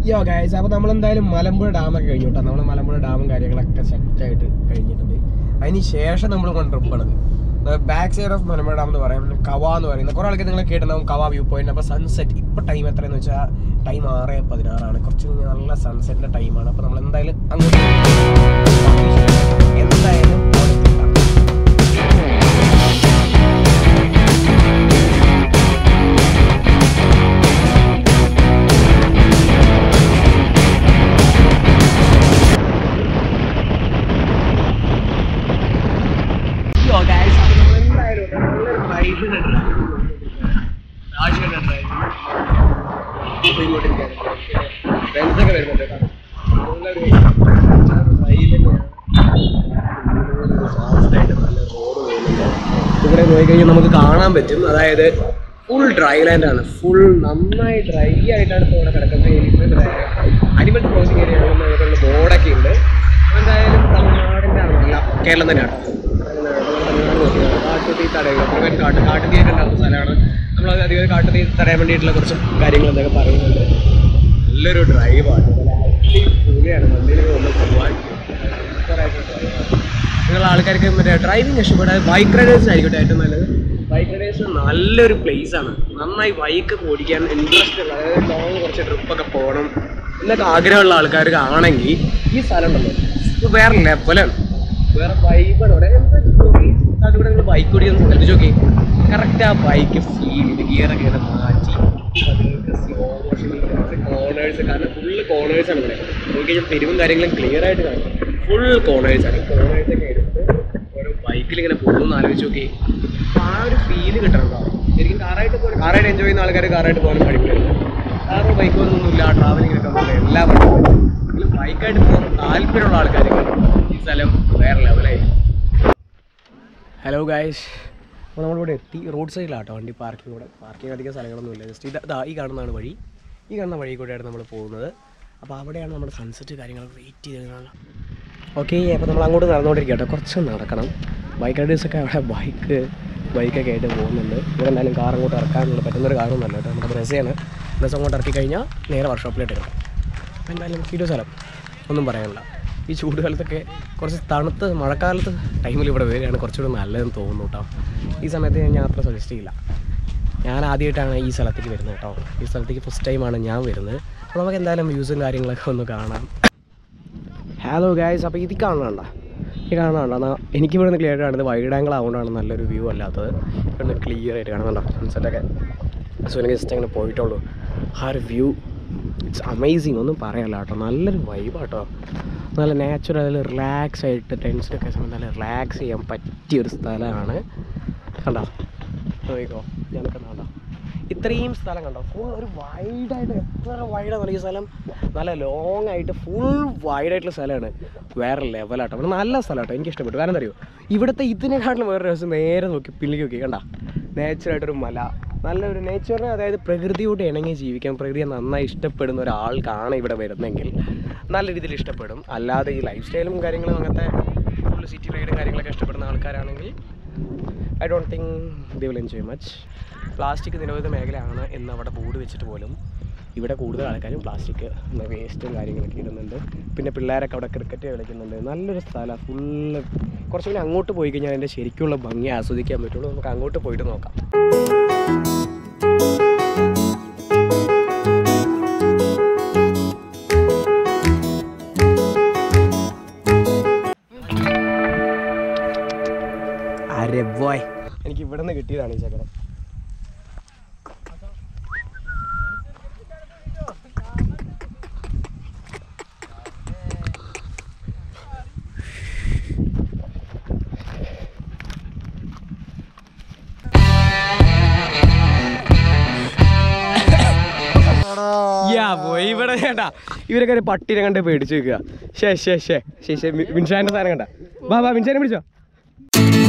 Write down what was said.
യോ ഗൈസ് അപ്പോൾ നമ്മൾ എന്തായാലും മലമ്പുഴ ഡാമൊക്കെ കഴിഞ്ഞു കേട്ടോ നമ്മൾ മലമ്പുഴ ഡാമും കാര്യങ്ങളൊക്കെ സെറ്റായിട്ട് കഴിഞ്ഞിട്ടുണ്ട് അതിന് ശേഷം നമ്മൾ കൊണ്ട് ട്രിപ്പാണത് back side of Malampuzha dam എന്ന് പറയുന്നത് കവ എന്ന് പറയുന്നത് കുറേ ആൾക്കാർ നിങ്ങൾ കേട്ടിട്ടുണ്ടാവും കവ വ്യൂ പോയിന്റ് അപ്പോൾ സൺസെറ്റ് ഇപ്പോൾ ടൈം എത്രയെന്ന് വെച്ചാൽ ടൈം ആറ് പതിനാറാണ് കുറച്ച് കഴിഞ്ഞ് നല്ല സൺസെറ്റിൻ്റെ ടൈമാണ് അപ്പോൾ നമ്മൾ എന്തായാലും അങ്ങോട്ട് എന്തായാലും അവിടെ എത്തിക്കാം. Yo guys, അപ്പോൾ നമ്മൾ എന്തായാലും നല്ലൊരു drive ഉണ്ട്. ആവശ്യമുള്ള drive. ഇപ്പൊ ഇങ്ങോട്ട് ഇരിക്കുകയാണ്. Friends ഒക്കെ വരുന്നുണ്ട് കേട്ടോ. നല്ലൊരു drive തന്നെയാണ്. Fast ആയിട്ട് നല്ല road പോകുന്നുണ്ട്. ഇവിടെ പോയി കഴിഞ്ഞാൽ നമുക്ക് കാണാൻ പറ്റും അതായത് ഫുൾ ഡ്രൈ ലാൻഡ് ആണ് ഫുൾ നന്നായി ഡ്രൈ ആയിട്ടാണ് ഇപ്പോൾ ഇവിടെ കിടക്കുന്നത് അനിമൽ ക്രോസിംഗ് ഏരിയ ആണെന്ന് ബോർഡൊക്കെ ഉണ്ട് എന്തായാലും തമിഴ്നാടിൻ്റെ അല്ല കേരളം തന്നെയാണ് കാട്ടുതീ തടയുക മുഴുവൻ കാട്ട് കാട്ടുതീയൊക്കെ ഉണ്ടാകുന്ന സ്ഥലമാണ് നമ്മൾ അധികം കാട്ടുതീ തടയാൻ വേണ്ടിയിട്ടുള്ള കുറച്ച് കാര്യങ്ങൾ എന്തൊക്കെ പറയുന്നുണ്ട് നല്ലൊരു ഡ്രൈവാണ് അടിപൊളിയാണ് വണ്ടിയിൽ ഒന്ന് പോകാൻ സൂപ്പറായിട്ടുള്ള ഡ്രൈവാണ് നിങ്ങളുടെ ആൾക്കാർക്ക് മറ്റേ ഡ്രൈവിംഗ് ഇഷ്ടപ്പെടാതെ ബൈക്ക് റൈഡേഴ്സ് ആയിരിക്കട്ടെ ഏറ്റവും നല്ലത് ബൈക്ക് റൈഡേഴ്സ് നല്ലൊരു പ്ലേസ് ആണ് നന്നായി ബൈക്ക് ഓടിക്കാൻ ഇൻട്രസ്റ്റ് ഉള്ള അതായത് ലോങ് കുറച്ച് ട്രിപ്പൊക്കെ പോകണം എന്നൊക്കെ ആഗ്രഹമുള്ള ആൾക്കാർക്ക് ആണെങ്കിൽ ഈ സ്ഥലം ഉണ്ടല്ലോ ഇത് വേറെ ലെവലാണ് വേറെ വൈബാണ് ഇവിടെ എന്താ അത് ഇവിടെ നിങ്ങൾ ബൈക്ക് ഓടിക്കാൻ ശ്രദ്ധിച്ചു നോക്കി കറക്റ്റ് ആ ബൈക്ക് ഫീൽ ചെയ്ത് ഗിയറൊക്കെ ഇങ്ങനെ മാറ്റി സ്ലോ മോഷനിൽ കോർണേഴ്സ് കാരണം ഫുള്ള് കോർണേഴ്സ് ആണ് ഇവിടെ നോക്കി കഴിഞ്ഞാൽ തെരുവും കാര്യങ്ങളും ക്ലിയർ ആയിട്ട് കാണും ഫുൾ കോർണേഴ്സ് ആണ് കോർണേഴ്സ് ഒക്കെ എടുത്ത് ഓരോ ബൈക്കിൽ ഇങ്ങനെ പോകുമെന്ന് ആലോചിച്ച് നോക്കി അപ്പൊ ആ ഒരു ഫീല് കിട്ടണം കേട്ടോ ശരിക്കും കാറായിട്ട് പോകാൻ കാറായിട്ട് എൻജോയ് ചെയ്യുന്ന ആൾക്കാർ കാറായിട്ട് പോകാൻ കഴിയില്ല കാറോ ബൈക്കോ ഒന്നുമില്ല ട്രാവലിങ്ങിനൊക്കെ ഒന്നുമില്ല എല്ലാവർക്കും ബൈക്കായിട്ട് പോകാൻ താല്പര്യമുള്ള ആൾക്കാർക്ക് ഈ സ്ഥലം വേറെ ലെവലായി ഹലോ ഗായ്സ് അപ്പോൾ നമ്മളിവിടെ എത്തി റോഡ് സൈഡിലാട്ടോ വണ്ടി പാർക്കിംഗ് കൂടെ പാർക്കിംഗ് അധികം സ്ഥലങ്ങളൊന്നുമില്ല ജസ്റ്റ് ഇത് ഇതാ ഈ കാണുന്നതാണ് വഴി ഈ കാണുന്ന വഴി കൂടെയാണ് നമ്മൾ പോകുന്നത് അപ്പോൾ അവിടെയാണ് നമ്മുടെ സൺസെറ്റ് കാര്യങ്ങളൊക്കെ വെയിറ്റ് ചെയ്ത് ഓക്കെ അപ്പോൾ നമ്മൾ അങ്ങോട്ട് നടന്നുകൊണ്ടിരിക്കട്ടെ കുറച്ച് നടക്കണം ബൈക്ക് റൈഡേഴ്സൊക്കെ അവിടെ ബൈക്ക് ബൈക്കൊക്കെ ആയിട്ട് പോകുന്നുണ്ട് ഇവിടെ എന്തായാലും കാർ അങ്ങോട്ട് ഇറക്കാനുള്ള പറ്റുന്നൊരു കാറൊന്നുമല്ല കേട്ടോ നമ്മുടെ ബസ്സാണ് ബസ് അങ്ങോട്ട് ഇറക്കി കഴിഞ്ഞാൽ നേരെ വർക്ക്ഷോപ്പിലോട്ട് ഇറങ്ങും അപ്പോൾ എന്തായാലും കിലോ സ്ഥലം ഒന്നും പറയാനില്ല ഈ ചൂടുകാലത്തൊക്കെ കുറച്ച് തണുത്ത് മഴക്കാലത്ത് ടൈമിൽ ഇവിടെ വരികയാണ് കുറച്ചുകൂടി നല്ലതെന്ന് തോന്നുന്നു കേട്ടോ ഈ സമയത്ത് ഞാൻ യാത്ര സജസ്റ്റ് ചെയ്യില്ല ഞാൻ ആദ്യമായിട്ടാണ് ഈ സ്ഥലത്തേക്ക് വരുന്നത് കേട്ടോ ഈ സ്ഥലത്തേക്ക് ഫസ്റ്റ് ടൈമാണ് ഞാൻ വരുന്നത് അപ്പോൾ നമുക്ക് എന്തായാലും വ്യൂസും കാര്യങ്ങളൊക്കെ ഒന്ന് കാണാം ഹലോ ഗായ്സ് അപ്പോൾ ഇത് കാണണ്ട ഈ കാണാണ്ട എനിക്ക് ഇവിടുന്ന് ക്ലിയർ ആയിട്ട് കാണുന്നത് വൈഡ് ആംഗിൾ ആവുകൊണ്ടാണ് നല്ലൊരു വ്യൂ അല്ലാത്തത് ഇവിടുന്ന് ക്ലിയർ ആയിട്ട് കാണുന്നുണ്ടോ സൺസെറ്റൊക്കെ സോ എനിക്ക് ജസ്റ്റ് അങ്ങനെ പോയിട്ടുള്ളൂ ആ ഒരു വ്യൂ ഇറ്റ്സ് അമേസിങ് ഒന്നും പറയാനില്ല കേട്ടോ നല്ലൊരു വൈബാട്ടോ നല്ല നാച്ചുറൽ റിലാക്സ് ആയിട്ട് ടെൻഷനൊക്കെ സമയത്ത് നല്ല റിലാക്സ് ചെയ്യാൻ പറ്റിയൊരു സ്ഥലമാണ് കണ്ടോ നോക്കിക്കോ ഞാനൊക്കെ കണ്ടോ ഇത്രയും സ്ഥലം കണ്ടോ ഫുൾ ഒരു വൈഡായിട്ട് എത്ര വൈഡാണ് ഈ സ്ഥലം നല്ല ലോങ് ആയിട്ട് ഫുൾ വൈഡായിട്ടുള്ള സ്ഥലമാണ് വേറെ ലെവലാട്ടോ അവിടെ നല്ല സ്ഥലമാട്ടോ എനിക്ക് ഇഷ്ടപ്പെട്ടു കാരണം എന്താ അറിയോ ഇവിടുത്തെ ഇതിനെക്കാട്ടിലും വേറെ രസം നേരെ നോക്കി പിള്ളിക്ക് നോക്കി കണ്ട നേച്ചറായിട്ടൊരു മല നല്ലൊരു നേച്ചറിനെ അതായത് പ്രകൃതിയോട് ഇണങ്ങി ജീവിക്കാൻ പ്രകൃതിയെ നന്നായി ഇഷ്ടപ്പെടുന്ന ഒരാൾക്കാണ് ഇവിടെ വരുന്നതെങ്കിൽ നല്ല രീതിയിൽ ഇഷ്ടപ്പെടും അല്ലാതെ ഈ ലൈഫ് സ്റ്റൈലും കാര്യങ്ങളും അങ്ങനത്തെ ഫുൾ സിറ്റി റൈഡും കാര്യങ്ങളൊക്കെ ഇഷ്ടപ്പെടുന്ന ആൾക്കാരാണെങ്കിൽ I don't think they will enjoy much plastic നിരോധിത മേഖലയാണ് എന്ന് അവിടെ ബോർഡ് വെച്ചിട്ട് പോലും ഇവിടെ കൂടുതൽ ആൾക്കാരും പ്ലാസ്റ്റിക് വേസ്റ്റും കാര്യങ്ങളൊക്കെ ഇടുന്നുണ്ട് പിന്നെ പിള്ളേരൊക്കെ അവിടെ ക്രിക്കറ്റ് കളിക്കുന്നുണ്ട് നല്ലൊരു സ്ഥലം ഫുള്ള് കുറച്ച് പിന്നെ അങ്ങോട്ട് പോയി കഴിഞ്ഞാൽ അതിൻ്റെ ശരിക്കുള്ള ഭംഗി ആസ്വദിക്കാൻ പറ്റുള്ളൂ നമുക്ക് അങ്ങോട്ട് പോയിട്ട് നോക്കാം അരെ ബോയ് എനിക്ക് ഇവിടെ നിന്ന് കിട്ടിയതാണ് ഈ ചക്കര യാ പോയി ഇവിടെ കേട്ടാ ഇവരൊക്കെ ഒരു പട്ടിനെ കണ്ട് പേടിച്ച് വെക്കുക ശേ ശേ ശേ ശേ ശേ മിൻഷാന്റെ സാധനം കണ്ട ബാ ബാ മിൻഷാനെ പിടിച്ചോ